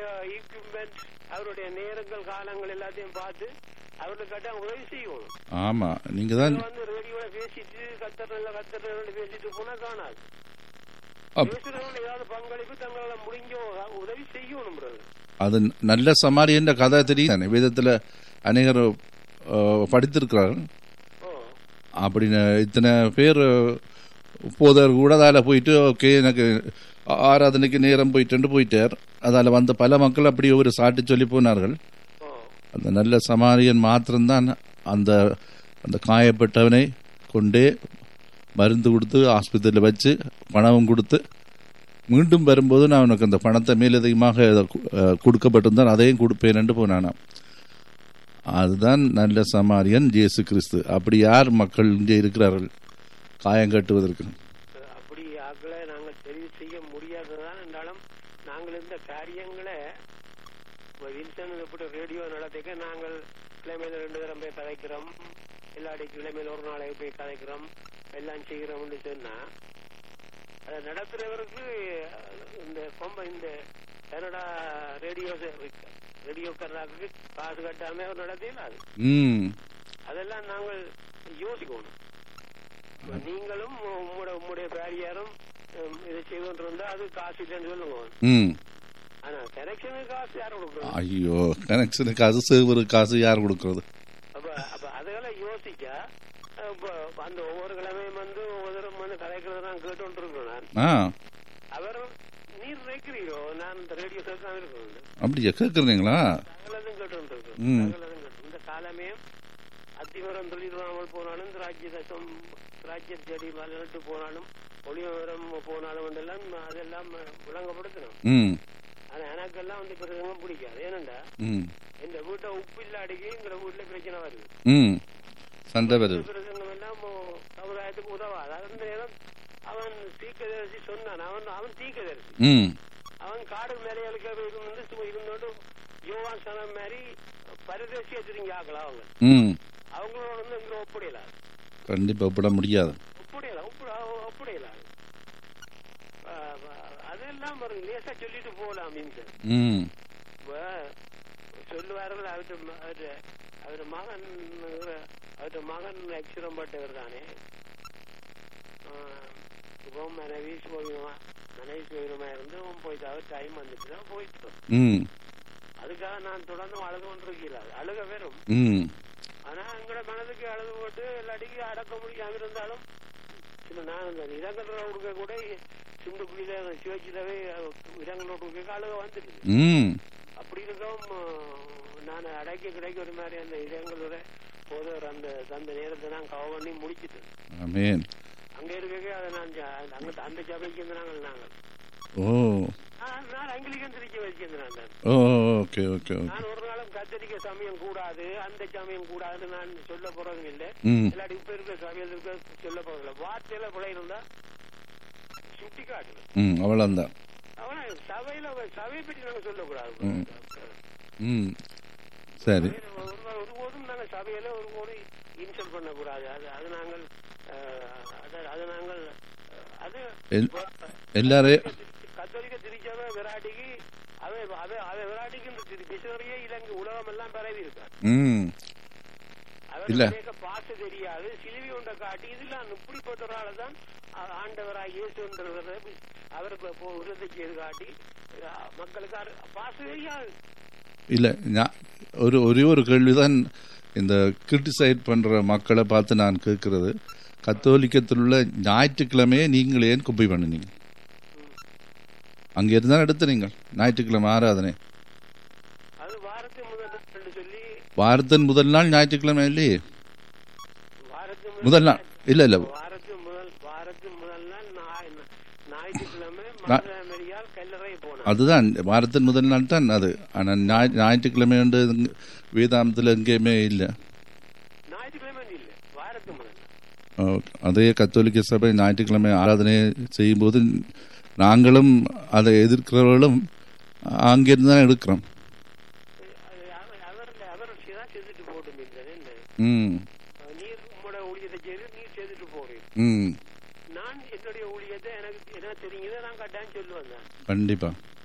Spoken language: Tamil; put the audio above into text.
ஈக்விப்மெண்ட் அவருடைய நேரங்கள் காலங்கள் எல்லாத்தையும் பார்த்து அவர்களுக்கு கட்டாயம் உதவி செய்யணும் ஆமா நீங்க தான் இவங்க வந்து ரேடியோல பேசிட்டு கத்தர்ல கத்தர்ல பேசிட்டு போனா காணாது அப்- பேசுறவங்க ஏதாவது பங்களிப்பு தங்களால முடிஞ்ச உதவி செய்யணும் brother. அது நல்ல சமாரியன்ற கதை தெரியும் தானே வேதத்துல அநேகர் அஹ், படித்திருக்கிறார்கள் ஓ அப்படின்னு இத்தனை பேர் போதவர் கூட அதால போயிட்டு ஓகே எனக்கு ஆ- ஆராதனைக்கு நேரம் போயிட்டு போயிட்டார் அதால வந்த பல மக்கள் அப்படி ஒரு சாட்டி சொல்லி போனார்கள் ஓ அந்த நல்ல சமாரியன் மாத்திரம்தான் அந்த அந்த காயப்பட்டவனை கொண்டே மருந்து கொடுத்து ஆஸ்பத்திரியில் வச்சு பணமும் கொடுத்து மீண்டும் வரும்போது நான் உனக்கு அந்த பணத்தை மேலதிகமாக கு- அஹ், கொடுக்கப்பட்டிருந்தால் அதையும் கொடுப்பேன் போனானாம் அதுதான் நல்ல சமாரியன் இயேசு கிறிஸ்து அப்படி யார் மக்கள் இங்கே இருக்கிறார்கள் காயம் கட்டுவதற்கு அப்படி ஆக்களை நாங்கள் தெரிவு செய்ய முடியாததான் என்றாலும் நாங்கள் இந்த காரியங்களை இப்ப வின்சன் எப்படி ரேடியோ நடத்திக்க நாங்கள் கிழமையில ரெண்டு தரம் போய் கதைக்கிறோம் இல்லாட்டி கிழமையில ஒரு நாளைக்கு போய் கதைக்கிறோம் எல்லாம் செய்கிறோம்னு சொன்னா அதை நடத்துறவருக்கு இந்த கொம்ப இந்த கனடா ரேடியோ ரேடியோக்காரருக்கு காசு கட்டாம அவர் நடத்தினாரு ம் அதெல்லாம் நாங்கள் யோசிக்கணும் இப்ப நீங்களும் உம்முடைய உம்முடைய பேரியாரும் உம், இதை செய்து கொண்டிருந்தா அது காசு இல்லைன்னு சொல்லுங்க ம் ஆனா கனெக்ஷனுக்கு காசு யாரும் கொடுக்கணும் ஐயோ கனெக்ஷனுக்கு காசு சேவரு காசு யார் கொடுக்கறது அப்ப அப்ப அதெல்லாம் யோசிச்சா அஹ், இப்ப அந்த ஒவ்வொரு கிழமையும் வந்து ஒவ்வொரு தரம் வந்து கதைக்கிறத நான் கேட்டு இருக்கிறேன் நான் ஆ அவர் நீர் நினைக்கிறீரோ நான் இந்த ரேடியோ சேர்க்காம இருக்கிறேன் அப்படியா கேட்குறீங்களா சகலதும் கேட்டு இருக்கிறேன் ம். சகலதும் கேட்டு இந்த காலமே அத்திவரம் தொழிலாமல் போனாலும் ராஜ்ய தசம் ராஜ்ய செடி மலர்ட்டு போனாலும் ஒளிவரம் போனாலும் எல்லாம் அதெல்லாம் விளங்கப்படுத்தணும் ம் ஆனா எனக்கெல்லாம் வந்து பிரசங்கம் பிடிக்காது ஏனண்டா ம் இந்த வீட்டை உப்பு இல்லாடிக்கு இந்த வீட்டுல பிரச்சனை வருது ம் சண்டை வருது பிரசங்கம் எல்லாம் மோ- சமுதாயத்துக்கு உதவாது அந்த நேரம் அவன் தீக்கதரிசி சொன்னான் அவன் அவன் தீக்கதரிசி ம் அவன் காடு மேலைகளுக்கு இருந்து சும்மா இருந்தோடு யோவான் சனம் மாதிரி பரதேசியா திரும்பி ஆக்கலாம் அவங்க ம் அவங்களோட வந்து இங்க ஒப்படையல கண்டிப்பாக ஒப்பிட முடியாது ஒப்படையல ஒப்படையல அதெல்லாம் ஒரு லேசா சொல்லிட்டு போகலாம் மீன்ஸ் ம் இப்ப சொல்லுவார்கள் அவரு அவரு அவரு மகன் அவரு மகன் அக்ஷரம் பட்டவர் தானே இப்போ மனைவி சுகமா மனைவி சுகமா இருந்து அவன் போயிட்டு அவர் டைம் வந்துட்டு தான் போயிட்டு ம் அதுக்காக நான் தொடர்ந்து அழுது கொண்டிருக்கிறார் அழுக வெறும் ம் ஆனா எங்களோட மனதுக்கு அழுது போட்டு எல்லாடிக்கு அடக்க முடியாம இருந்தாலும் சில நான் இந்த இடங்கள்ல கொடுக்க கூட சிந்து குழியில சிவச்சிலவே இடங்களோட கொடுக்க அழுக வந்துட்டு ம் அப்படி இருக்கவும் நான் அடைக்க கிடைக்க ஒரு மாதிரி அந்த இடங்களோட போதவர் அந்த அந்த நேரத்தை நான் கவ பண்ணி முடிச்சிட்டு ஆமேன் அங்க இருக்க அதை நான் ஜ- அங்க அந்த சபைக்கு இருந்து நாங்கள் நாங்கள் ஓ நான் நான் அங்கிலிக்கன் திருச்சி வச்சிருந்தேன் நான் ஓ ஓகே ஓகே ஓகே நான் ஒரு நாளும் கத்தரிக்க சமயம் கூடாது அந்த சமயம் கூடாதுன்னு நான் சொல்ல போறதும் இல்லை ம் இல்லாட்டி இப்ப இருக்க சமயத்துக்கு சொல்ல போறதில்ல வார்த்தையில பிழை இருந்தா சுட்டி காட்டுது ம் அவ்வளோந்தான் அவன சபையில சபையை பற்றி நாங்க சொல்லக்கூடாது ம். ம் சரி ஒரு- ஒருபோதும் நாங்க சபையில ஒருபோதும் இன்சல்ட் பண்ணக்கூடாது அது அது நாங்கள் அஹ், அது அது நாங்கள் அஹ், அது எல்- எல்லாரையும் கத்தோலிக்க திருச்சபை விராட்டிக்கு அவை அவை அவை விராட்டிக்கு இந்த திரு- மிஷனரியே இலங்கை உலகம் எல்லாம் பரவி இருக்கார் ம் இல்ல. அவருக்கு பாச தெரியாது சிலுவை ஒன்றை காட்டி இதெல்லாம் இப்படிப்பட்ட ஒரு ஆளை தான் ஆ- ஆண்டவராக இயேசுன்றவரை அவர் உறுதி செய்து காட்டி அஹ், மக்களுக்கு அரு- பாச தெரியாது இல்லை நான் ஒரு ஒரே ஒரு கேள்விதான் இந்த கிரிட்டிசைட் பண்ணுற மக்களை பார்த்து நான் கேட்கறது கத்தோலிக்கத்தில் உள்ள ஞாயிற்றுக்கிழமையே நீங்கள் ஏன் குப்பை பண்ணினீங்க அங்கே இருந்தால் எடுத்து நீங்கள் ஞாயிற்றுக்கிழமை ஆராதனை அது வாரத்தின் முதல் நாள் சொல்லி வாரத்தின் முதல் நாள் ஞாயிற்றுக்கிழமை இல்லையே வாரத்தின் முதல் நாள் இல்லை இல்லை வாரத்தின் முதல் வாரத்தின் முதல் நாள் ஞாய்- ஞாயிற்றுக்கிழமை மதுரையால் கல்லறை போனார் அதுதான் வாரத்தின் முதல் நாள் தான் அது ஆனால் ஞாய் ஞாயிற்றுக்கிழமை வந்து இங்க வேதாந்தத்தில் எங்கேயுமே இல்லை ஞாயிற்றுக்கிழமை இல்ல வாரத்தின் முதல் நாள் அஹ் அதே கத்தோலிக்க சபை ஞாயிற்றுக்கிழமை ஆராதனை செய்யும்போது நாங்களும் அதை எதிர்க்கிறவர்களும் அங்கிருந்து தான் எடுக்கிறோம் அது அவர் அவர் அவர் தான் செய்துட்டு போட்டும் என்ன ம் நீர் உங்களோட ஊழியத்தை செய்து நீர் செய்துட்டு போறீர் ம் நான் என்னுடைய ஊழியத்தை எனக்கு என்ன தெரியுதோ நான் கட்டாயம் சொல்லுவேன் தான் கண்டிப்பாக